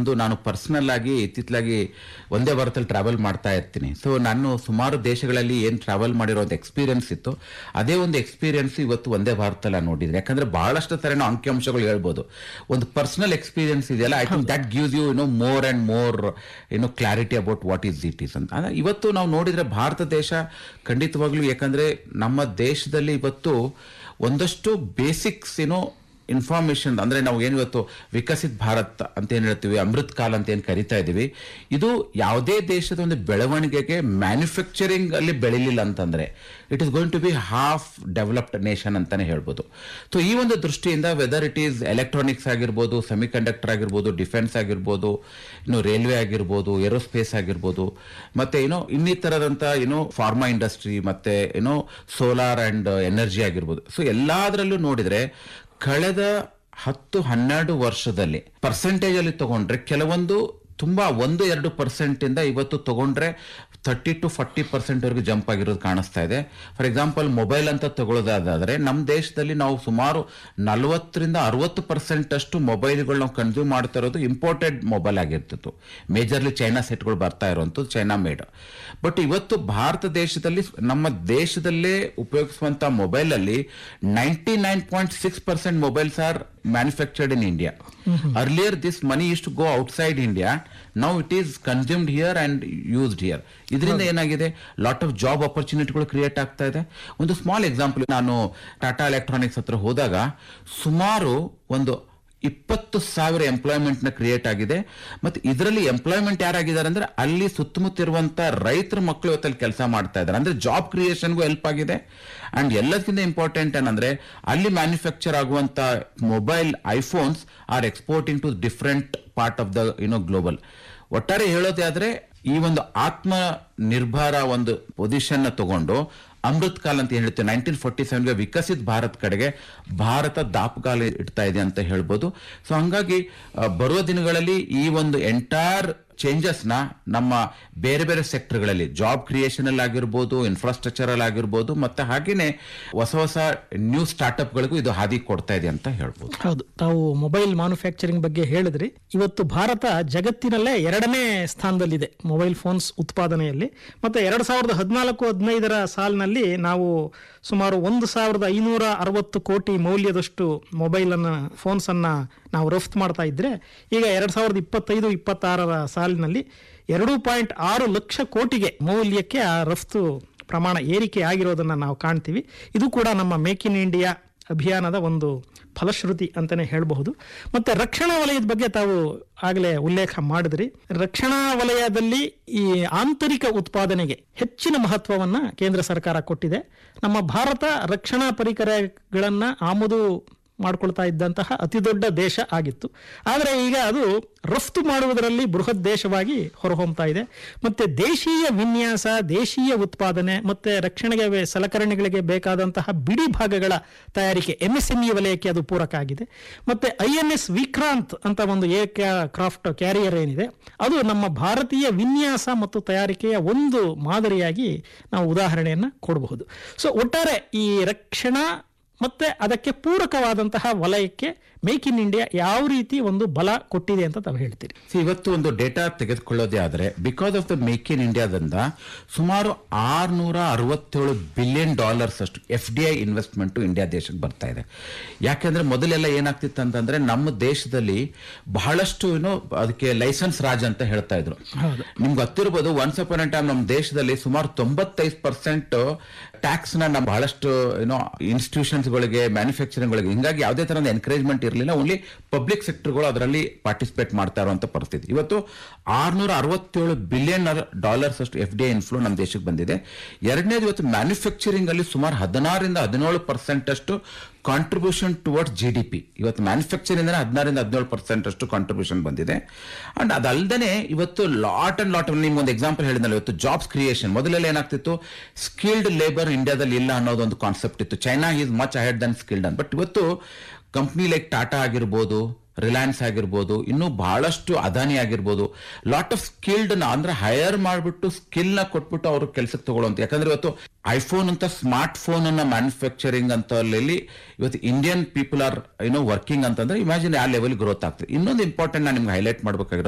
ಒಂದು ನಾನು ಪರ್ಸನಲ್ ಆಗಿ ಇತ್ತಿತ್ತಲಾಗಿ ಒಂದೇ ಭಾರತದಲ್ಲಿ ಟ್ರಾವೆಲ್ ಮಾಡ್ತಾ ಇರ್ತೀನಿ ಸೊ ನಾನು ಸುಮಾರು ದೇಶಗಳಲ್ಲಿ ಏನು ಟ್ರಾವೆಲ್ ಮಾಡಿರೋ ಎಕ್ಸ್ಪೀರಿಯನ್ಸ್ ಇತ್ತು ಅದೇ ಒಂದು ಎಕ್ಸ್ಪೀರಿಯನ್ಸ್ ಇವತ್ತು ಒಂದೇ ಭಾರತದಲ್ಲಿ ನಾನು ನೋಡಿದ್ರೆ ಯಾಕಂದ್ರೆ ಬಹಳಷ್ಟು ತರ ನಾವು ಅಂಕಿಅಂಶಗಳು ಹೇಳ್ಬೋದು ಒಂದು ಪರ್ಸನಲ್ ಎಕ್ಸ್ಪೀರಿಯನ್ಸ್ ಇದೆಯಲ್ಲ I think that gives you know more and more ಏನೋ clarity about what is it is ಅಂತ ಅಂದ್ರೆ ಇವತ್ತು ನಾವು ನೋಡಿದ್ರೆ ಭಾರತ ದೇಶ ಖಂಡಿತವಾಗ್ಲೂ ಯಾಕಂದ್ರೆ ನಮ್ಮ ದೇಶದಲ್ಲಿ ಇವತ್ತು ಒಂದಷ್ಟು ಬೇಸಿಕ್ಸ್ ಏನೋ ಇನ್ಫಾರ್ಮೇಶನ್ ಅಂದ್ರೆ ನಾವು ಏನು ಇವತ್ತು ವಿಕಸಿತ್ ಭಾರತ್ ಅಂತ ಏನ್ ಹೇಳ್ತೀವಿ ಅಮೃತ್ ಕಾಲ್ ಅಂತ ಏನ್ ಕರಿತಾ ಇದೀವಿ ಇದು ಯಾವುದೇ ದೇಶದ ಒಂದು ಬೆಳವಣಿಗೆಗೆ ಮ್ಯಾನುಫ್ಯಾಕ್ಚರಿಂಗ್ ಅಲ್ಲಿ ಬೆಳಿಲಿಲ್ಲ ಅಂತಂದ್ರೆ it is going to be half developed nation ಅಂತಾನೆ ಹೇಳ್ಬೋದು ಸೊ ಈ ಒಂದು ದೃಷ್ಟಿಯಿಂದ ವೆದರ್ ಇಟ್ ಈಸ್ ಎಲೆಕ್ಟ್ರಾನಿಕ್ಸ್ ಆಗಿರ್ಬೋದು ಸೆಮಿ ಕಂಡಕ್ಟರ್ ಆಗಿರ್ಬೋದು ಡಿಫೆನ್ಸ್ ಆಗಿರ್ಬೋದು ಇನ್ನು ರೈಲ್ವೆ ಆಗಿರ್ಬೋದು ಏರೋಸ್ಪೇಸ್ ಆಗಿರ್ಬೋದು ಮತ್ತೆ ಏನೋ ಇನ್ನಿತರದಂತ ಏನೋ ಫಾರ್ಮಾ ಇಂಡಸ್ಟ್ರಿ ಮತ್ತೆ ಏನೋ ಸೋಲಾರ್ ಅಂಡ್ ಎನರ್ಜಿ ಆಗಿರ್ಬೋದು ಸೊ ಎಲ್ಲಾದ್ರಲ್ಲೂ ನೋಡಿದ್ರೆ ಕಳೆದ ಹತ್ತು ಹನ್ನೆರಡು ವರ್ಷದಲ್ಲಿ ಪರ್ಸೆಂಟೇಜ್ ಅಲ್ಲಿ ತಗೊಂಡ್ರೆ ಕೆಲವೊಂದು ತುಂಬಾ ಒಂದು ಎರಡು ಪರ್ಸೆಂಟ್ ಇಂದ ಇವತ್ತು ತಗೊಂಡ್ರೆ ತರ್ಟಿ ಟು ಫಾರ್ಟಿ ಪರ್ಸೆಂಟ್ ವರೆಗೂ ಜಂಪ್ ಆಗಿರೋದು ಕಾಣಿಸ್ತಾ ಇದೆ ಫಾರ್ ಎಕ್ಸಾಂಪಲ್ ಮೊಬೈಲ್ ಅಂತ ತಗೊಳ್ಳೋದಾದ್ರೆ ನಮ್ಮ ದೇಶದಲ್ಲಿ ನಾವು ಸುಮಾರು ನಲವತ್ತರಿಂದ ಅರವತ್ತು ಪರ್ಸೆಂಟ್ ಅಷ್ಟು ಮೊಬೈಲ್ಗಳು ನಾವು ಕನ್ಸ್ಯೂಮ್ ಮಾಡ್ತಾ ಇರೋದು ಇಂಪೋರ್ಟೆಡ್ ಮೊಬೈಲ್ ಆಗಿರ್ತಿತ್ತು ಮೇಜರ್ಲಿ ಚೈನಾ ಸೆಟ್ಗಳು ಬರ್ತಾ ಇರುವಂಥದ್ದು ಚೈನಾ ಮೇಡ್ ಬಟ್ ಇವತ್ತು ಭಾರತ ದೇಶದಲ್ಲಿ ನಮ್ಮ ದೇಶದಲ್ಲೇ ಉಪಯೋಗಿಸುವಂತ ಮೊಬೈಲ್ ಅಲ್ಲಿ ninety nine point six percent mobiles are manufactured in India earlier this money is to go outside India now it is consumed here and used here ಇದರಿಂದ ಏನಾಗಿದೆ ಲಾಟ್ ಆಫ್ ಜಾಬ್ ಆಪರ್ಚುನಿಟಿಗಳು create ಆಗ್ತಾ ಇದೆ ಒಂದು small example ನಾನು Tata electronics ಹತ್ರ ಹೋದಾಗ ಸುಮಾರು ಒಂದು ಇಪ್ಪತ್ತು ಸಾವಿರ ಎಂಪ್ಲಾಯ್ಮೆಂಟ್ ನ ಕ್ರಿಯೇಟ್ ಆಗಿದೆ ಮತ್ತೆ ಇದರಲ್ಲಿ ಎಂಪ್ಲಾಯ್ಮೆಂಟ್ ಯಾರಾಗಿದ್ದಾರೆ ಅಂದ್ರೆ ಅಲ್ಲಿ ಸುತ್ತಮುತ್ತ ಇರುವಂತ ರೈತರ ಮಕ್ಕಳು ಇವತ್ತಲ್ಲಿ ಕೆಲಸ ಮಾಡ್ತಾ ಇದ್ದಾರೆ ಅಂದ್ರೆ ಜಾಬ್ ಕ್ರಿಯೇಷನ್ಗೂ ಹೆಲ್ಪ್ ಆಗಿದೆ ಅಂಡ್ ಎಲ್ಲದಕ್ಕಿಂತ ಇಂಪಾರ್ಟೆಂಟ್ ಏನಂದ್ರೆ ಅಲ್ಲಿ ಮ್ಯಾನುಫ್ಯಾಕ್ಚರ್ ಆಗುವಂತ mobile iPhones are exporting to different part of the you know global ಒಟ್ಟಾರೆ ಹೇಳೋದೇ ಆದ್ರೆ ಈ ಒಂದು ಆತ್ಮ ನಿರ್ಭರ ಒಂದು ಪೊಸಿಷನ್ ನ ತಗೊಂಡು ಅಮೃತ್ ಕಾಲ್ ಅಂತ ಏನ್ ಹೇಳ್ತೀವಿ ನೈನ್ಟೀನ್ ಫೋರ್ಟಿ ಸೆವೆನ್ಗೆ ವಿಕಸಿತ್ ಭಾರತ್ ಕಡೆಗೆ ಭಾರತ ದಾಪುಗಾಲ ಇಡ್ತಾ ಇದೆ ಅಂತ ಹೇಳ್ಬೋದು ಸೊ ಹಂಗಾಗಿ ಆ, ಬರುವ ದಿನಗಳಲ್ಲಿ ಈ ಒಂದು ಎಂಟೈರ್ ಚೇಂಜಸ್ ನ ನಮ್ಮ ಬೇರೆ ಬೇರೆ ಸೆಕ್ಟರ್ಗಳಲ್ಲಿ ಜಾಬ್ ಕ್ರಿಯೇಷನ್ ಅಲ್ಲಿ ಆಗಿರ್ಬೋದು ಇನ್ಫ್ರಾಸ್ಟ್ರಕ್ಚರ್ ಅಲ್ಲಿ ಆಗಿರ್ಬೋದು ಮತ್ತೆ ಹಾಗೇನೆ ಹೊಸ ಹೊಸ ನ್ಯೂ ಸ್ಟಾರ್ಟ್ಅಪ್ ಗಳಿಗೂ ಇದು ಹಾದಿ ಕೊಡ್ತಾ ಇದೆ ಅಂತ ಹೇಳ್ಬೋದು ಹೌದು ತಾವು ಮೊಬೈಲ್ ಮ್ಯಾನುಫ್ಯಾಕ್ಚರಿಂಗ್ ಬಗ್ಗೆ ಹೇಳಿದ್ರಿ ಇವತ್ತು ಭಾರತ ಜಗತ್ತಿನಲ್ಲೇ ಎರಡನೇ ಸ್ಥಾನದಲ್ಲಿದೆ ಮೊಬೈಲ್ ಫೋನ್ಸ್ ಉತ್ಪಾದನೆಯಲ್ಲಿ ಮತ್ತೆ ಎರಡು ಸಾವಿರದ ಹದಿನಾಲ್ಕು ಹದಿನೈದರ ಸಾಲಿನಲ್ಲಿ ನಾವು ಸುಮಾರು ಒಂದು ಸಾವಿರದ ಐನೂರ ಅರವತ್ತು ಕೋಟಿ ಮೌಲ್ಯದಷ್ಟು ಮೊಬೈಲ್ ಅನ್ನ ಫೋನ್ಸ್ ಅನ್ನ ನಾವು ರಫ್ತು ಮಾಡ್ತಾ ಇದ್ರೆ ಈಗ ಎರಡ್ ಸಾವಿರದ ಇಪ್ಪತ್ತೈದು ಇಪ್ಪತ್ತಾರರ ಸಾಲಿನಲ್ಲಿ ಎರಡು ಪಾಯಿಂಟ್ ಆರು ಲಕ್ಷ ಕೋಟಿಗೆ ಮೌಲ್ಯಕ್ಕೆ ಆ ರಫ್ತು ಪ್ರಮಾಣ ಏರಿಕೆ ಆಗಿರೋದನ್ನ ನಾವು ಕಾಣ್ತೀವಿ ಇದು ಕೂಡ ನಮ್ಮ ಮೇಕ್ ಇನ್ ಇಂಡಿಯಾ ಅಭಿಯಾನದ ಒಂದು ಫಲಶ್ರುತಿ ಅಂತಲೇ ಹೇಳಬಹುದು ಮತ್ತೆ ರಕ್ಷಣಾ ವಲಯದ ಬಗ್ಗೆ ತಾವು ಆಗಲೇ ಉಲ್ಲೇಖ ಮಾಡಿದ್ರಿ ರಕ್ಷಣಾ ವಲಯದಲ್ಲಿ ಈ ಆಂತರಿಕ ಉತ್ಪಾದನೆಗೆ ಹೆಚ್ಚಿನ ಮಹತ್ವವನ್ನ ಕೇಂದ್ರ ಸರ್ಕಾರ ಕೊಟ್ಟಿದೆ ನಮ್ಮ ಭಾರತ ರಕ್ಷಣಾ ಪರಿಕರಗಳನ್ನ ಆಮದು ಮಾಡ್ಕೊಳ್ತಾ ಇದ್ದಂತಹ ಅತಿ ದೊಡ್ಡ ದೇಶ ಆಗಿತ್ತು ಆದರೆ ಈಗ ಅದು ರಫ್ತು ಮಾಡುವುದರಲ್ಲಿ ಬೃಹತ್ ದೇಶವಾಗಿ ಹೊರಹೊಮ್ತಾ ಇದೆ ಮತ್ತೆ ದೇಶೀಯ ವಿನ್ಯಾಸ ದೇಶೀಯ ಉತ್ಪಾದನೆ ಮತ್ತೆ ರಕ್ಷಣೆಗೆ ವೇ- ಸಲಕರಣೆಗಳಿಗೆ ಬೇಕಾದಂತಹ ಬಿಡಿ ಭಾಗಗಳ ತಯಾರಿಕೆ ಎಂಎಸ್ಎಂಇ ವಲಯಕ್ಕೆ ಅದು ಪೂರಕ ಆಗಿದೆ ಮತ್ತೆ ಐ ಎನ್ ಎಸ್ ವಿಕ್ರಾಂತ್ ಅಂತ ಒಂದು ಏಕ ಕ್ರಾಫ್ಟ್ ಕ್ಯಾರಿಯರ್ ಏನಿದೆ ಅದು ನಮ್ಮ ಭಾರತೀಯ ವಿನ್ಯಾಸ ಮತ್ತು ತಯಾರಿಕೆಯ ಒಂದು ಮಾದರಿಯಾಗಿ ನಾವು ಉದಾಹರಣೆಯನ್ನ ಕೊಡಬಹುದು ಸೊ ಒಟ್ಟಾರೆ ಈ ರಕ್ಷಣಾ ಮತ್ತೆ ಅದಕ್ಕೆ ಪೂರಕವಾದಂತಹ ವಲಯಕ್ಕೆ ಮೇಕ್ ಇನ್ ಇಂಡಿಯಾ ಯಾವ ರೀತಿ ಒಂದು ಬಲ ಕೊಟ್ಟಿದೆ ಅಂತ ತಾವು ಹೇಳ್ತೀರಿ See, ಇವತ್ತು ಒಂದು ಡೇಟಾ ತೆಗೆದುಕೊಳ್ಳೋದೇ ಆದ್ರೆ because of the make in ಇಂಡಿಯಾದಿಂದ ಸುಮಾರು ಆರ್ನೂರ ಅರವತ್ತೇಳು ಬಿಲಿಯನ್ ಡಾಲರ್ಸ್ ಅಷ್ಟು F D I investment India ದೇಶಕ್ಕೆ ಬರ್ತಾ ಇದೆ ಯಾಕೆಂದ್ರೆ ಮೊದಲೆಲ್ಲ ಏನಾಗ್ತಿತ್ತು ಅಂತಂದ್ರೆ ನಮ್ಮ ದೇಶದಲ್ಲಿ ಬಹಳಷ್ಟು ಏನೋ ಅದಕ್ಕೆ ಲೈಸೆನ್ಸ್ ರಾಜ್ ಅಂತ ಹೇಳ್ತಾ ಇದ್ರು ನಿಮ್ಗೆ ಗೊತ್ತಿರ್ಬೋದು ಒನ್ಸ್ ಅಪಾನ್ ಟೈಮ್ ನಮ್ಮ ದೇಶದಲ್ಲಿ ಸುಮಾರು ತೊಂಬತ್ತೈದು ಪರ್ಸೆಂಟ್ ಟ್ಯಾಕ್ಸ್ ನ ನಮ್ಮ ಬಹಳಷ್ಟು ಏನೋ ಇನ್ಸ್ಟಿಟ್ಯೂಷನ್ಸ್ ಗಳಿಗೆ ಮ್ಯಾನುಫ್ಯಾಕ್ಚರಿಂಗ್ ಗಳಿಗೆ ಹಿಂಗಾಗಿ ಯಾವುದೇ ತರಹದ ಎನ್ಕರೇಜ್ಮೆಂಟ್ ಇರಲಿಲ್ಲ ಓನ್ಲಿ ಪಬ್ಲಿಕ್ ಸೆಕ್ಟರ್ಗಳು ಅದರಲ್ಲಿ ಪಾರ್ಟಿಸಿಪೇಟ್ ಮಾಡ್ತಾ ಇರುವಂತ ಪರಿಸ್ಥಿತಿ ಇವತ್ತು ಆರ್ನೂರ ಅರವತ್ತೇಳು ಬಿಲಿಯನ್ ಡಾಲರ್ಸ್ ಅಷ್ಟು ಎಫ್ ಡಿ ಐ ಇನ್ಫ್ಲೋ ನಮ್ಮ ದೇಶಕ್ಕೆ ಬಂದಿದೆ ಎರಡನೇದು ಇವತ್ತು ಮ್ಯಾನುಫ್ಯಾಕ್ಚರಿಂಗ್ ಅಲ್ಲಿ ಸುಮಾರು ಹದಿನಾರರಿಂದ ಹದಿನೇಳು ಪರ್ಸೆಂಟ್ ಅಷ್ಟು contribution towards G D P ಇವತ್ತು ಮ್ಯಾನುಫ್ಯಾಕ್ಚರಿಂಗ್ ಹದಿನಾರರಿಂದ ಹದಿನೇಳು ಪರ್ಸೆಂಟ್ ಅಷ್ಟು ಕಾಂಟ್ರಿಬ್ಯೂಷನ್ ಬಂದಿದೆ ಅಂಡ್ ಅದಲ್ಲದೆ ಇವತ್ತು ಲಾಟ್ ಅಂಡ್ ಲಾಟ್ ನಿಮ್ಗೆ ಒಂದು ಎಕ್ಸಾಂಪಲ್ ಹೇಳಿದ್ನಲ್ಲ ಇವತ್ತು ಜಾಬ್ಸ್ ಕ್ರಿಯೇಷನ್ ಮೊದಲೆಲ್ಲ ಏನಾಗ್ತಿತ್ತು ಸ್ಕಿಲ್ಡ್ ಲೇಬರ್ ಇಂಡಿಯಾದಲ್ಲಿ ಇಲ್ಲ ಅನ್ನೋದು ಒಂದು ಕಾನ್ಸೆಪ್ಟ್ ಇತ್ತು China is much ahead than skilled ಅನ್ ಬಟ್ ಇವತ್ತು ಕಂಪ್ನಿ ಲೈಕ್ ಟಾಟಾ ಆಗಿರ್ಬೋದು ರಿಲಯನ್ಸ್ ಆಗಿರ್ಬೋದು ಇನ್ನೂ ಬಹಳಷ್ಟು ಅದಾನಿ ಆಗಿರ್ಬೋದು ಲಾಟ್ ಆಫ್ ಸ್ಕಿಲ್ಡ್ ನ ಅಂದ್ರೆ ಹೈಯರ್ ಮಾಡಿಬಿಟ್ಟು ಸ್ಕಿಲ್ ನ ಕೊಟ್ಬಿಟ್ಟು ಅವರು ಕೆಲಸಕ್ಕೆ ತಗೊಳ್ಳುವಂತ ಯಾಕಂದ್ರೆ ಇವತ್ತು ಐಫೋನ್ ಅಂತ ಸ್ಮಾರ್ಟ್ ಫೋನ್ ಅನ್ನ ಮ್ಯಾನುಫ್ಯಾಕ್ಚರಿಂಗ್ ಅಂತ ಅಲ್ಲಿ ಇವತ್ತು ಇಂಡಿಯನ್ ಪೀಪಲ್ ಆರ್ ಏನೋ ವರ್ಕಿಂಗ್ ಅಂತಂದ್ರೆ ಇಮ್ಯಾಜಿನ್ ಆ ಲೆವೆಲ್ ಗ್ರೋತ್ ಆಗ್ತದೆ ಇನ್ನೊಂದು ಇಂಪಾರ್ಟೆಂಟ್ ನಾನು ನಿಮ್ಗೆ ಹೈಲೈಟ್ ಮಾಡ್ಬೇಕಾಗಿರೋದು